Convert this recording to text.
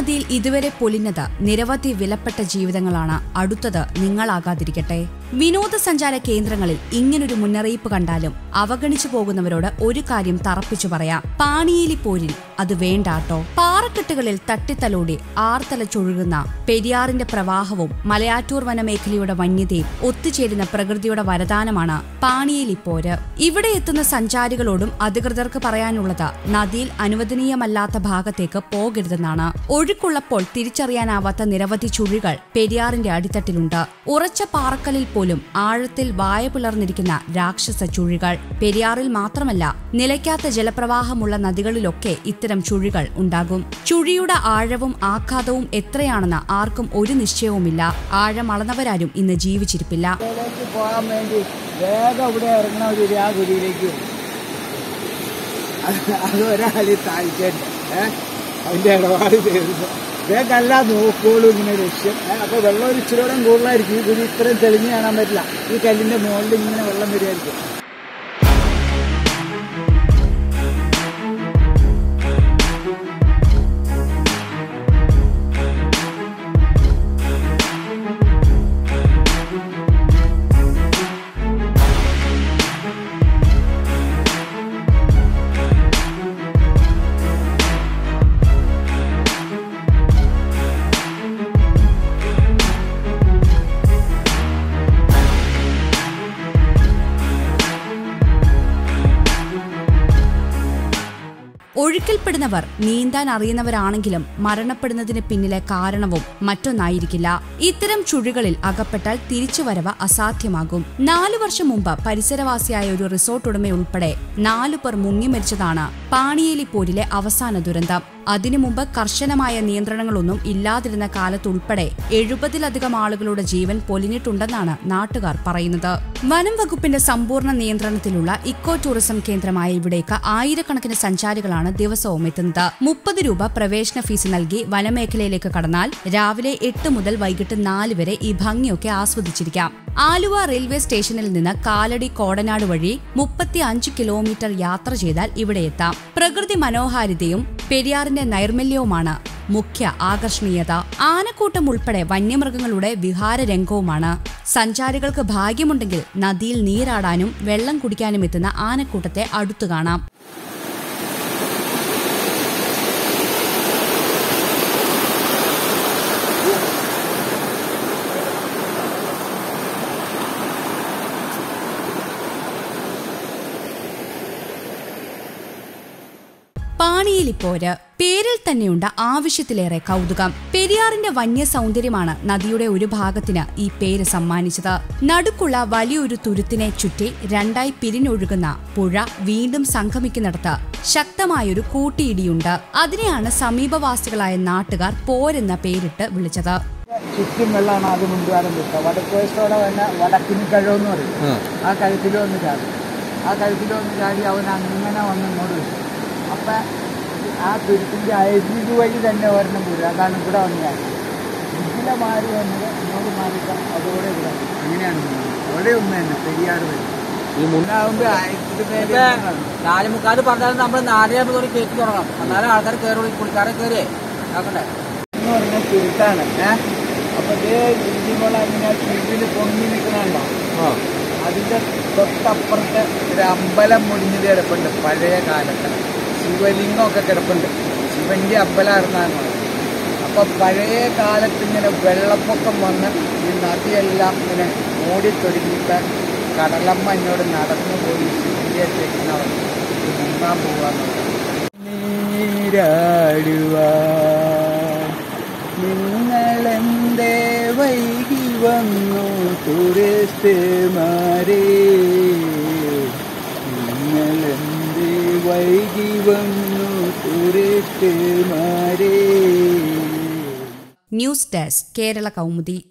നദിയിൽ ഇതുവരെ പൊലിഞ്ഞത് നിരവധി വിലപ്പെട്ട ജീവിതങ്ങളാണ് അടുത്തത് നിങ്ങളാകാതിരിക്കട്ടെ വിനോദസഞ്ചാര കേന്ദ്രങ്ങളിൽ ഇങ്ങനൊരു മുന്നറിയിപ്പ് കണ്ടാലും അവഗണിച്ചു പോകുന്നവരോട് ഒരു കാര്യം തറപ്പിച്ചു പറയാം പാണിയേലി പോരിൽ അത് വേണ്ടാട്ടോ പാറക്കെട്ടുകളിൽ തട്ടിത്തലോടി ആർത്തലച്ചൊഴുകുന്ന പെരിയാറിന്റെ പ്രവാഹവും മലയാറ്റൂർ വനമേഖലയുടെ വന്യതയും ഒത്തുചേരുന്ന പ്രകൃതിയുടെ വരദാനമാണ് പാണിയേലി പോര് ഇവിടെ എത്തുന്ന സഞ്ചാരികളോടും അധികൃതർക്ക് പറയാനുള്ളത് നദിയിൽ അനുവദനീയമല്ലാത്ത ഭാഗത്തേക്ക് പോകരുതെന്നാണ് ഒഴുക്കുള്ളപ്പോൾ തിരിച്ചറിയാനാവാത്ത നിരവധി ചുഴികൾ പെരിയാറിന്റെ അടിത്തട്ടിലുണ്ട് ഉറച്ച പാറക്കലിൽ പോലും ആഴത്തിൽ വായ പിളർന്നിരിക്കുന്ന രാക്ഷസ ചുഴികൾ പെരിയാറിൽ മാത്രമല്ല നിലയ്ക്കാത്ത ജലപ്രവാഹമുള്ള നദികളിലൊക്കെ ഇത്തരം ചുഴികൾ ഉണ്ടാകും ചുഴിയുടെ ആഴവും ആഘാതവും എത്രയാണെന്ന് ആർക്കും ഒരു നിശ്ചയവുമില്ല ആഴം അളന്നവരാരും ഇന്ന് ജീവിച്ചിരിപ്പില്ല ഇതിലേക്ക് പോകാൻ വേണ്ടി വേഗം ഇവിടെ ഇറങ്ങണവര് ആ ഗുരിയിലേക്ക് വരും അത് അത് ഒരാൾ താഴ്ചയുണ്ട് ഏഹ് അതിന്റെ ഇടപാട് ചെയ്യുന്നത് വേഗമല്ല നോക്കോളൂ ഇങ്ങനെ ലക്ഷ്യം ഏഹ് അപ്പൊ വെള്ളം ഒരു ഇച്ചിരിയോടെ കൂടുതലായിരിക്കും ഈ ഗുരി ഇത്രയും തെളിഞ്ഞ് കാണാൻ പറ്റില്ല ഈ കല്ലിന്റെ മുകളിൽ ഇങ്ങനെ വെള്ളം വരുമായിരിക്കും ഒഴുക്കിൽപ്പെടുന്നവർ നീന്താൻ അറിയുന്നവരാണെങ്കിലും മരണപ്പെടുന്നതിന് പിന്നിലെ കാരണവും മറ്റൊന്നായിരിക്കില്ല ഇത്തരം ചുഴികളിൽ അകപ്പെട്ടാൽ തിരിച്ചുവരവ് അസാധ്യമാകും നാലു വർഷം മുമ്പ് പരിസരവാസിയായ ഒരു റിസോർട്ട് ഉടമയുൾപ്പെടെ നാലു പേർ മുങ്ങി മരിച്ചതാണ് പാണിയേലി പോരിലെ അവസാന ദുരന്തം അതിനു മുമ്പ് കർശനമായ നിയന്ത്രണങ്ങളൊന്നും ഇല്ലാതിരുന്ന കാലത്തുൾപ്പെടെ എഴുപതിലധികം ആളുകളുടെ ജീവൻ പൊലിഞ്ഞിട്ടുണ്ടെന്നാണ് നാട്ടുകാർ പറയുന്നത് വനം വകുപ്പിന്റെ സമ്പൂർണ്ണ നിയന്ത്രണത്തിലുള്ള ഇക്കോ ടൂറിസം കേന്ദ്രമായ ഇവിടേക്ക് ആയിരക്കണക്കിന് സഞ്ചാരികളാണ് ദിവസവും എത്തുന്നത് മുപ്പത് രൂപ പ്രവേശന ഫീസ് നൽകി വനമേഖലയിലേക്ക് കടന്നാൽ രാവിലെ എട്ട് മുതൽ വൈകിട്ട് നാല് വരെ ഈ ഭംഗിയൊക്കെ ആസ്വദിച്ചിരിക്കാം ആലുവ റെയിൽവേ സ്റ്റേഷനിൽ നിന്ന് കാലടി കോടനാട് വഴി മുപ്പത്തി അഞ്ച് കിലോമീറ്റർ യാത്ര ചെയ്താൽ ഇവിടെ എത്താം പ്രകൃതി മനോഹാരിതയും പെരിയാറിന്റെ നൈർമല്യവുമാണ് മുഖ്യ ആകർഷണീയത ആനക്കൂട്ടം ഉൾപ്പെടെ വന്യമൃഗങ്ങളുടെ വിഹാര രംഗവുമാണ് സഞ്ചാരികൾക്ക് ഭാഗ്യമുണ്ടെങ്കിൽ നദിയിൽ നീരാടാനും വെള്ളം കുടിക്കാനും എത്തുന്ന ആനക്കൂട്ടത്തെ അടുത്തു കാണാം പാണിയിലിപ്പോര് പേരിൽ തന്നെയുണ്ട് ആവശ്യത്തിലേറെ കൗതുകം പെരിയാറിന്റെ വന്യ സൗന്ദര്യമാണ് നദിയുടെ ഒരു ഭാഗത്തിന് ഈ പേര് സമ്മാനിച്ചത് നടുക്കുള്ള വലിയൊരു തുരുത്തിനെ ചുറ്റി രണ്ടായി പിരിഞ്ഞൊഴുകുന്ന പുഴ വീണ്ടും സംഗമിക്കുന്നിടത്ത് ശക്തമായൊരു കൂട്ടിയിടിയുണ്ട് അതിനെയാണ് സമീപവാസികളായ നാട്ടുകാർ പോരെന്ന പേരിട്ട് വിളിച്ചത് ചുറ്റും വെള്ളമാണ് അത് മുൻകാലം കിട്ടുക വടക്ക് വശത്തോടെ തന്നെ വടക്കിന് കഴിവെന്ന് പറയും ആ കഴുത്തിൽ വന്ന് ചാടി ആ കഴുത്തിൽ വന്ന് ചാടി അവൻ അങ്ങനെ വന്ന് ഇങ്ങോട്ട് വരും അപ്പം ആ തുരുത്തിൻ്റെ അരിത് വഴി തന്നെ ഒരെണ്ണം പോരും അതാണ് ഇവിടെ വന്ന് ചാടി ഇതിലെ മാറി വന്നത് ഇങ്ങോട്ട് മാറിയിട്ട് അതോടെ ഇവിടെ വന്നു. അങ്ങനെയാണ് വന്നത്. അവിടെ ഒന്ന് തന്നെ പെരിയാറ് വഴി ഈ മുൻ മുന്നാകുമ്പോൾ ആയിരത്തി പേര് ഇപ്പൊ നാല് മുക്കാല് പറഞ്ഞാൽ നമ്മൾ നാലര മുതൽ കേക്ക് തുടങ്ങാം എന്നാലും ആൾക്കാർ കയറി കുളിക്കാരെ കയറിയേ ആക്കണ്ടേ എന്ന് പറഞ്ഞ തുരുത്താണ് ഏഹ് അപ്പോൾ ഇതേ ഇടിമല ഇങ്ങനെ ചുരുവിൽ പൊങ്ങി നിൽക്കണുണ്ടോ അതിന്റെ തൊട്ടപ്പുറത്ത് ഒരു അമ്പലം മുടിഞ്ഞത് കിടപ്പുണ്ട് പഴയ കാലത്ത് ശിവലിംഗമൊക്കെ കിടപ്പുണ്ട് ശിവന്റെ അമ്പലമായിരുന്നാണ് അപ്പൊ പഴയ കാലത്ത് ഇങ്ങനെ വെള്ളപ്പൊക്കം വന്ന് ഈ നദിയെല്ലാം ഇങ്ങനെ ഓടിത്തൊടുങ്ങിയിട്ട് കടലമ്മ എന്നോട് നടന്നു പോയി ശിവന്റെ അടുത്തേക്ക് നടന്നു ഇത് മുങ്ങാൻ പോവാന്ന് നീരാടുവാൻ നിങ്ങളെന്തേ വൈകി വന്നു ടൂറിസ്റ്റ്മാരെ നിങ്ങളെന്തേ വൈകി വന്നു ടൂറിസ്റ്റ്മാരെ ന്യൂസ് ഡെസ്ക് കേരള കൗമുദി